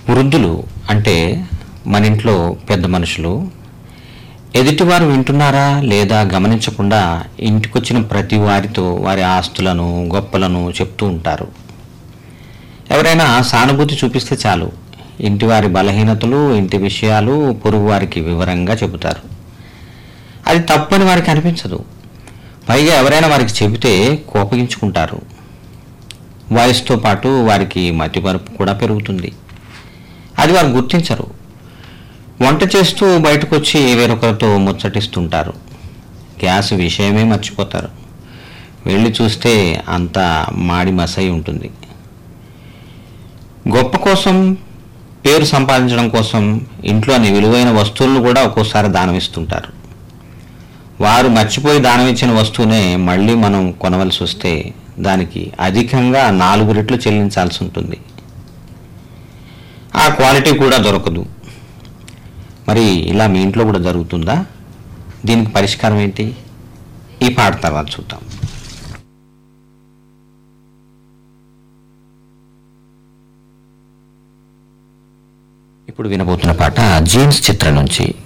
వృద్ధులు అంటే మన ఇంట్లో పెద్ద మనుషులు ఎదుటివారు వింటున్నారా లేదా గమనించకుండా ఇంటికొచ్చిన ప్రతి వారితో వారి ఆస్తులను గొప్పలను చెప్తూ ఉంటారు ఎవరైనా సానుభూతి చూపిస్తే చాలు ఇంటి వారి బలహీనతలు ఇంటి విషయాలు పొరుగు వారికి వివరంగా చెబుతారు అది తప్పని వారికి అనిపించదు పైగా ఎవరైనా వారికి చెబితే కోపగించుకుంటారు వయసుతో పాటు వారికి మతిమరుపు కూడా పెరుగుతుంది అది వారు గుర్తించరు వంట చేస్తూ బయటకు వచ్చి వేరొకరితో ముచ్చటిస్తుంటారు గ్యాస్ విషయమే మర్చిపోతారు వెళ్ళి చూస్తే అంతా మాడి మసై ఉంటుంది గొప్ప కోసం పేరు సంపాదించడం కోసం ఇంట్లోని విలువైన వస్తువులను కూడా ఒక్కోసారి దానం ఇస్తుంటారు వారు మర్చిపోయి దానం ఇచ్చిన వస్తువునే మళ్ళీ మనం కొనవలసి వస్తే దానికి అధికంగా నాలుగు రెట్లు చెల్లించాల్సి ఉంటుంది ఆ క్వాలిటీ కూడా దొరకదు మరి ఇలా మీ ఇంట్లో కూడా జరుగుతుందా దీనికి పరిష్కారం ఏంటి ఈ పాట తర్వాత చూద్దాం ఇప్పుడు వినబోతున్న పాట జీన్స్ చిత్రం నుంచి